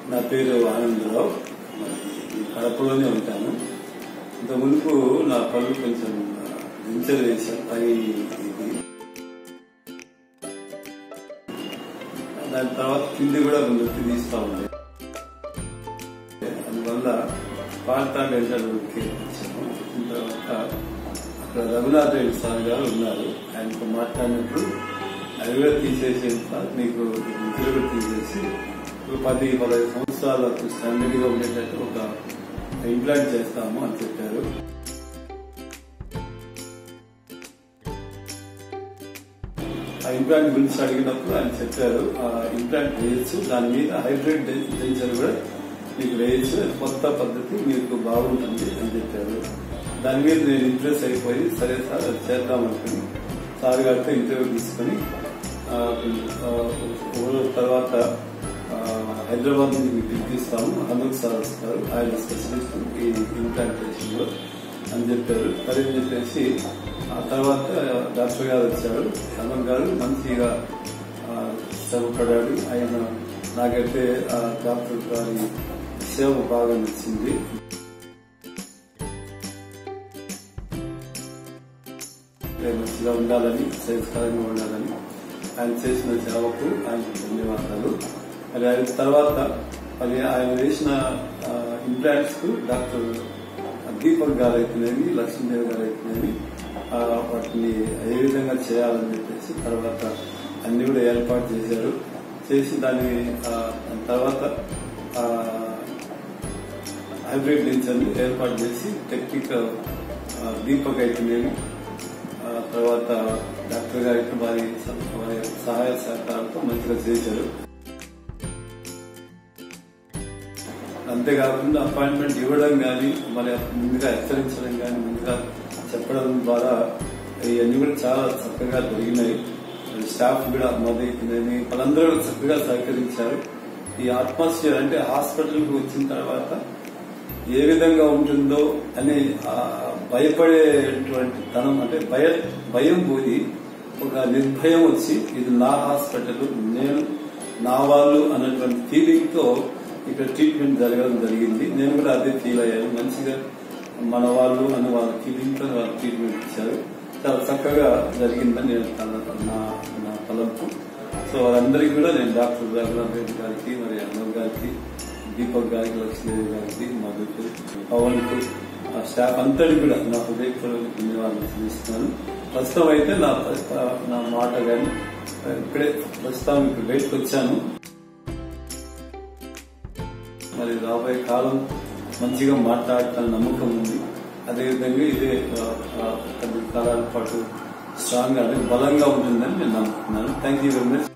నా పేరు ఆనందరావు మరి ఈ కడపలోనే ఉంటాను ఇంత మునుపు నా పళ్ళు కొంచెం దించలు వేశాను పై ఇది దాని తర్వాత కింది కూడా నొప్పి తీస్తా ఉంది అందువల్ల పాల్తా డెంటల్ కేర్ వచ్చాము వచ్చిన తర్వాత అక్కడ రఘునాథ్ రెడ్డి సార్ గారు ఉన్నారు ఆయనతో మాట్లాడినప్పుడు అవి కూడా తీసేసేంత మీకు నిధులు కూడా తీసేసి ఒక పది పదహైదు సంవత్సరాలకు స్టాండర్డ్ గా ఉండేటట్టు ఒక ఇంప్లాంట్ చేస్తాము అని చెప్పారు ఆ ఇంప్లాంట్ గురించి అడిగినప్పుడు ఆయన చెప్పారు ఆ ఇంప్లాంట్ వేయచ్చు దాని మీద హైబ్రిడ్ డెంచర్ కూడా మీకు వేయచ్చు అది కొత్త పద్ధతి మీకు బాగుంటుంది అని చెప్పారు దాని మీద నేను ఇంప్రెస్ అయిపోయి సరే సార్ అది చేద్దాం అనుకుని సార్ గారితో ఇంటర్వ్యూ తీసుకుని ఆ, ఆ, ఒక రోజు తర్వాత ఆ, హైదరాబాద్ నుంచి మీకు పిలిపిస్తాము హనుక్ సార్ వస్తారు ఆయన స్పెషలిస్ట్ ఈ ఇంప్లాంటేషన్ లో అని చెప్పారు సరే అని చెప్పేసి ఆ తర్వాత డాక్టర్ గారు వచ్చారు హనుక్ గారు మంచిగా ఆ, శ్రమపడాడు ఆయన నాకైతే ఆ డాక్టర్ గారి సేవ బాగా నచ్చింది మంచిగా ఉండాలని శ్రేయస్కరంగా ఉండాలని ఆయన చేసిన సేవకు ఆయనకు ధన్యవాదాలు మరి ఆయన తర్వాత మరి ఆయన వేసిన ఇంప్లాంట్స్ కు డాక్టర్ దీపక్ గారు అయితేనేమి లక్ష్మీదేవి గారు అయితేనేమి ఆ, వాటిని ఏ విధంగా చేయాలని చెప్పేసి తర్వాత అన్ని కూడా ఏర్పాటు చేశారు చేసి దాని ఆ, దాని తర్వాత ఆ, హైబ్రిడ్ లెన్స్ని ఏర్పాటు చేసి టెక్నికల్ ఆ, దీపక్ అయితేనేమి ఆ తర్వాత డాక్టర్ గారికి వారి స- వారి సహాయ సహకారంతో మంచిగా చేశారు అంతేకాకుండా అపాయింట్మెంట్ ఇవ్వడం కానీ మరి ముందుగా హెచ్చరించడం కానీ ముందుగా చెప్పడం ద్వారా ఇవన్నీ కూడా చాలా చక్కగా జరిగినాయి మరి స్టాఫ్ కూడా మొదలైతుందని వాళ్ళందరూ కూడా చక్కగా సహకరించారు ఈ అట్మాస్ఫియర్ అంటే హాస్పిటల్కి వచ్చిన తర్వాత ఏ విధంగా ఉంటుందో అని ఆ భయపడేటువంటి తనం అంటే భయ భయం పోయి ఒక నిర్భయం వచ్చి ఇది నా హాస్పిటల్ నేను నా వాళ్ళు అన్నటువంటి ఫీలింగ్ తో ఇక్కడ ట్రీట్మెంట్ జరగడం జరిగింది నేను కూడా అదే ఫీల్ అయ్యాను మంచిగా మన వాళ్ళు అన్న వాళ్ళ ఫీలింగ్ తో వాళ్ళు ట్రీట్మెంట్ ఇచ్చారు చాలా చక్కగా జరిగిందని నేను తల- నా నా తలంపు సో వారందరికీ కూడా నేను డాక్టర్ రఘునాథ్ రెడ్డి గారికి మరి అన్నర్ గారికి దీపక్ గారికి లక్ష్మీదేవి గారికి మధుకు పవన్ కు ఆ స్టాఫ్ అంతటి కూడా నా హృదయపూర్వక ధన్యవాదాలు తెలుస్తున్నాను ప్రస్తుతం అయితే నా నా మాట కానీ ఇప్పుడే ప్రస్తుతం ఇప్పుడు బయటకు వచ్చాను మరి రాబోయే కాలం మంచిగా మాట్లాడటానికి నమ్మకం ఉంది అదేవిధంగా ఇదే ఆ, ఆ, పది కాలాల పాటు స్ట్రాంగ్ గా అంటే బలంగా ఉంటుందని నేను నమ్ముతున్నాను థ్యాంక్ యూ వెరీ మచ్